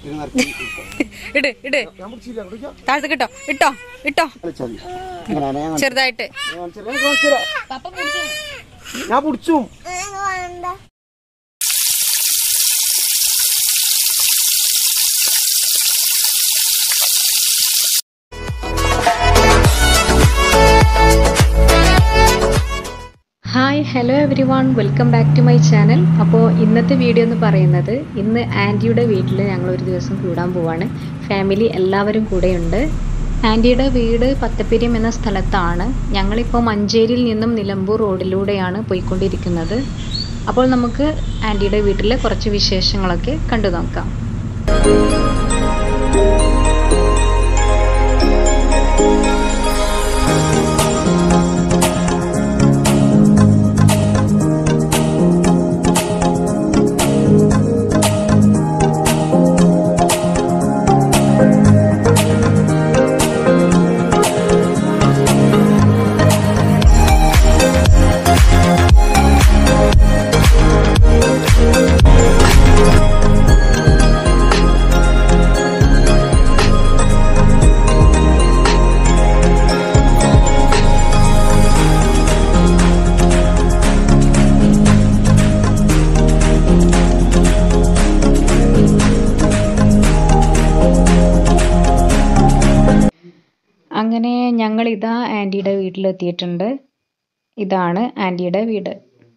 ഇട് ഇട് താഴത്ത് കിട്ടോ ഇട്ടോ ഇട്ടോ ചെറുതായിട്ട് ഞാൻ പിടിച്ചു hi hello everyone welcome back to my channel അപ്പോൾ ഇന്നത്തെ വീഡിയോ എന്ന് പറയുന്നത് ഇന്ന് ആൻറ്റിയുടെ വീട്ടിൽ ഞങ്ങൾ ഒരു ദിവസം കൂടാൻ പോവാണ് ഫാമിലി എല്ലാവരും കൂടെയുണ്ട് ആൻറ്റിയുടെ വീട് പത്തപ്പിരിയം എന്ന സ്ഥലത്താണ് ഞങ്ങളിപ്പോൾ മഞ്ചേരിയിൽ നിന്നും നിലമ്പൂർ റോഡിലൂടെയാണ് പോയിക്കൊണ്ടിരിക്കുന്നത് അപ്പോൾ നമുക്ക് ആൻറ്റിയുടെ വീട്ടിലെ കുറച്ച് വിശേഷങ്ങളൊക്കെ കണ്ടു നോക്കാം അങ്ങനെ ഞങ്ങൾ ഇതാ ആൻറ്റിയുടെ വീട്ടിലെത്തിയിട്ടുണ്ട് ഇതാണ് ആൻറ്റിയുടെ വീട്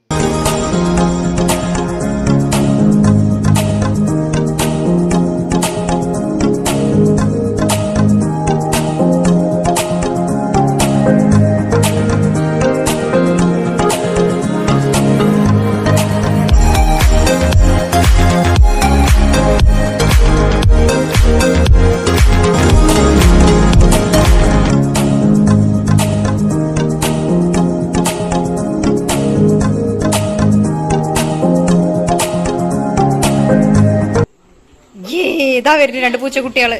ഏ, ഇതാ വരുന്നു രണ്ട് പൂച്ചക്കുട്ടികള്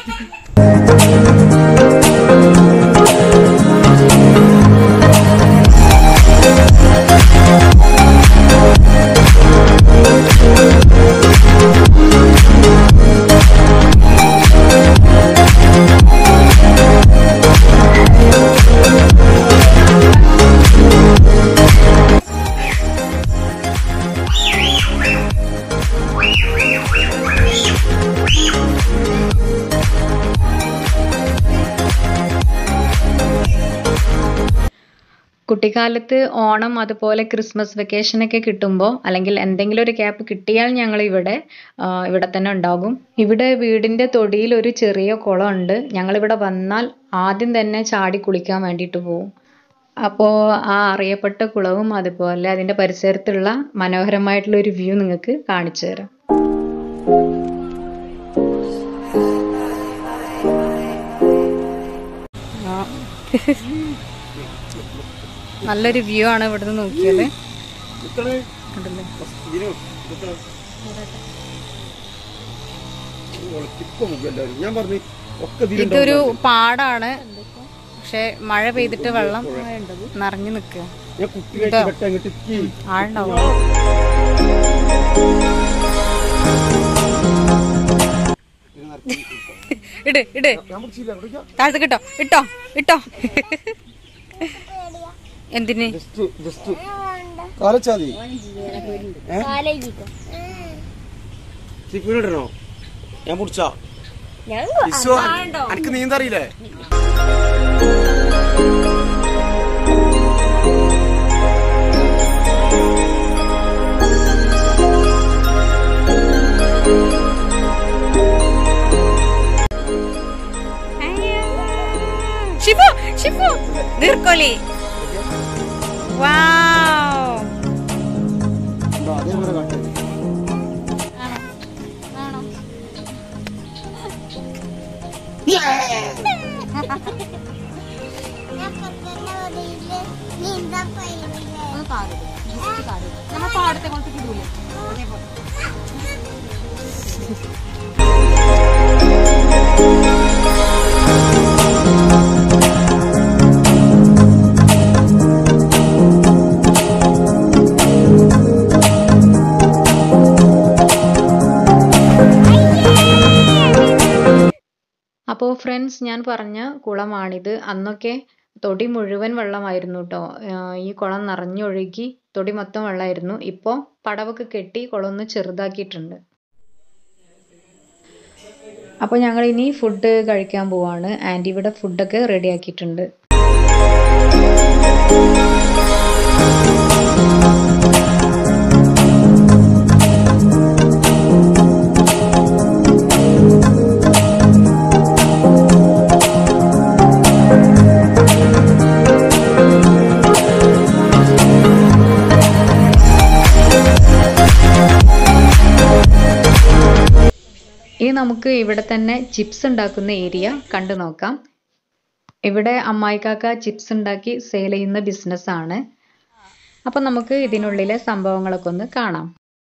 കുട്ടിക്കാലത്ത് ഓണം അതുപോലെ ക്രിസ്മസ് വെക്കേഷനൊക്കെ കിട്ടുമ്പോൾ അല്ലെങ്കിൽ എന്തെങ്കിലും ഒരു ക്യാപ്പ് കിട്ടിയാൽ ഞങ്ങൾ ഇവിടെ ആ, ഇവിടെ തന്നെ ഉണ്ടാകും ഇവിടെ വീടിൻ്റെ തൊടിയിൽ ഒരു ചെറിയ കുളമുണ്ട് ഞങ്ങളിവിടെ വന്നാൽ ആദ്യം തന്നെ ചാടി കുളിക്കാൻ വേണ്ടിയിട്ട് പോകും അപ്പോൾ ആ അറിയപ്പെട്ട കുളവും അതുപോലെ അതിൻ്റെ പരിസരത്തുള്ള മനോഹരമായിട്ടുള്ള ഒരു വ്യൂ നിങ്ങൾക്ക് കാണിച്ചു തരാം ആ. നല്ലൊരു വ്യൂ ആണ് ഇവിടുന്ന് നോക്കിയത് കണ്ടില്ലേ ഞാൻ പറഞ്ഞു ഒക്കെ ഇതൊരു പാടാണ് പക്ഷെ മഴ പെയ്തിട്ട് വെള്ളം നിറഞ്ഞു നിൽക്കുക ഞാൻ കുട്ടി കഴിച്ചിട്ട് അങ്ങോട്ട് എത്തി ആളുണ്ടാവും ഇട് ഇട് ഞാൻ പിടിച്ചില്ല വിളിക്കാം താഴത്ത് കിട്ടോ ഇട്ടോ ഇട്ടോ എന്തിന് ജസ്റ്റ് ജസ്റ്റ് കാലച്ചാ മതി ചിപ്പിനിടണോ ഞാൻ പിടിച്ചാ ഇസോ എനിക്ക് നീന്തറിയില്ലേ ഷിഫു ഷിഫു നീർക്കോലി വാവ് ഉണ്ടോ? അതേപോലെ കാട്ടെ ആ അപ്പോൾ ഫ്രണ്ട്സ് ഞാൻ പറഞ്ഞ കുളമാണിത് അന്നൊക്കെ തൊടി മുഴുവൻ വെള്ളമായിരുന്നു കേട്ടോ ഈ കുളം നിറഞ്ഞൊഴുകി തൊടി മൊത്തം വെള്ളമായിരുന്നു ഇപ്പോൾ പടവൊക്കെ കെട്ടി കുളം ഒന്ന് ചെറുതാക്കിയിട്ടുണ്ട് അപ്പോൾ ഞങ്ങൾ ഇനി ഫുഡ് കഴിക്കാൻ പോവാണ് ആൻറ്റി ഇവിടെ ഫുഡൊക്കെ റെഡി ആക്കിയിട്ടുണ്ട് ഇനി നമുക്ക് ഇവിടെ തന്നെ ചിപ്സ് ഉണ്ടാക്കുന്ന ഏരിയ കണ്ടു നോക്കാം ഇവിടെ അമ്മായിക്കാക്ക ചിപ്സ് ഉണ്ടാക്കി സെയിൽ ചെയ്യുന്ന ബിസിനസ്സാണ് അപ്പം നമുക്ക് ഇതിനുള്ളിലെ സംഭവങ്ങളൊക്കെ ഒന്ന് കാണാം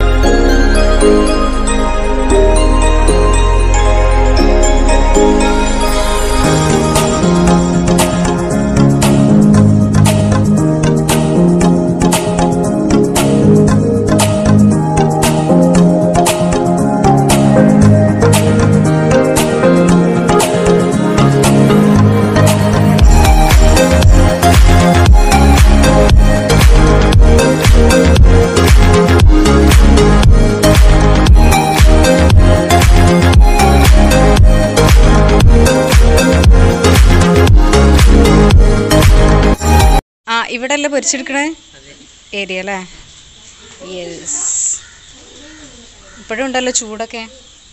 ആ ഇവിടെ അല്ലേ പൊരിച്ചെടുക്കണേ ഏരിയ അല്ലേ യെസ് ഇപ്പോഴും ഉണ്ടല്ലോ ചൂടൊക്കെ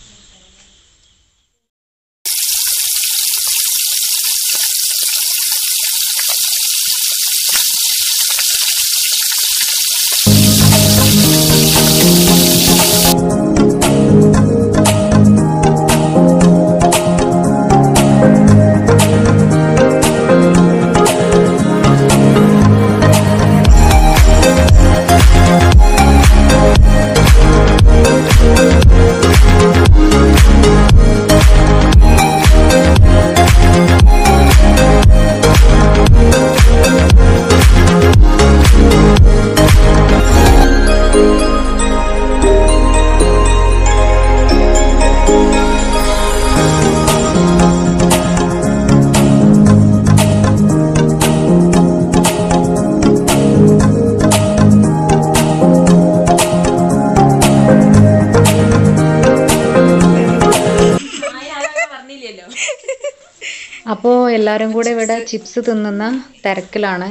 അപ്പോൾ എല്ലാവരും കൂടെ ഇവിടെ ചിപ്സ് തിന്നുന്ന തിരക്കിലാണ്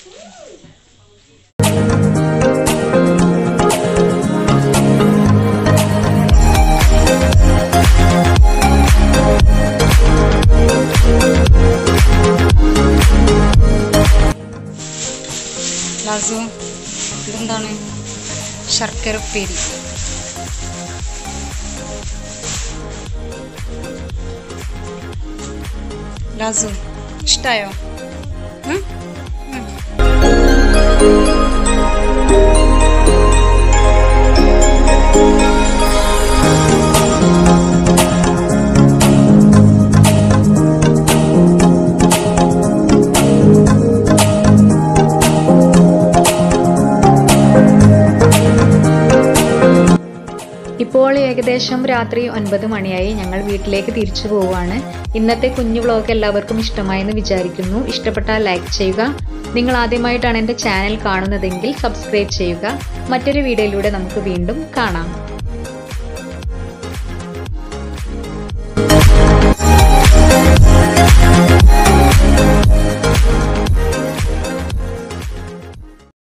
ലാസു ഇതെന്താണ് ശർക്കര ഉപ്പേരി ലാസു ഇഷ്ടായോ ഉം? ഉം. ഇപ്പോൾ ഏകദേശം രാത്രി ഒൻപത് മണിയായി ഞങ്ങൾ വീട്ടിലേക്ക് തിരിച്ചു പോവുകയാണ് ഇന്നത്തെ കുഞ്ഞു വ്ളോഗ് എല്ലാവർക്കും ഇഷ്ടമായെന്ന് വിചാരിക്കുന്നു ഇഷ്ടപ്പെട്ടാൽ ലൈക്ക് ചെയ്യുക നിങ്ങൾ ആദ്യമായിട്ടാണ് എൻ്റെ ചാനൽ കാണുന്നതെങ്കിൽ സബ്സ്ക്രൈബ് ചെയ്യുക മറ്റൊരു വീഡിയോയിലൂടെ നമുക്ക് വീണ്ടും കാണാം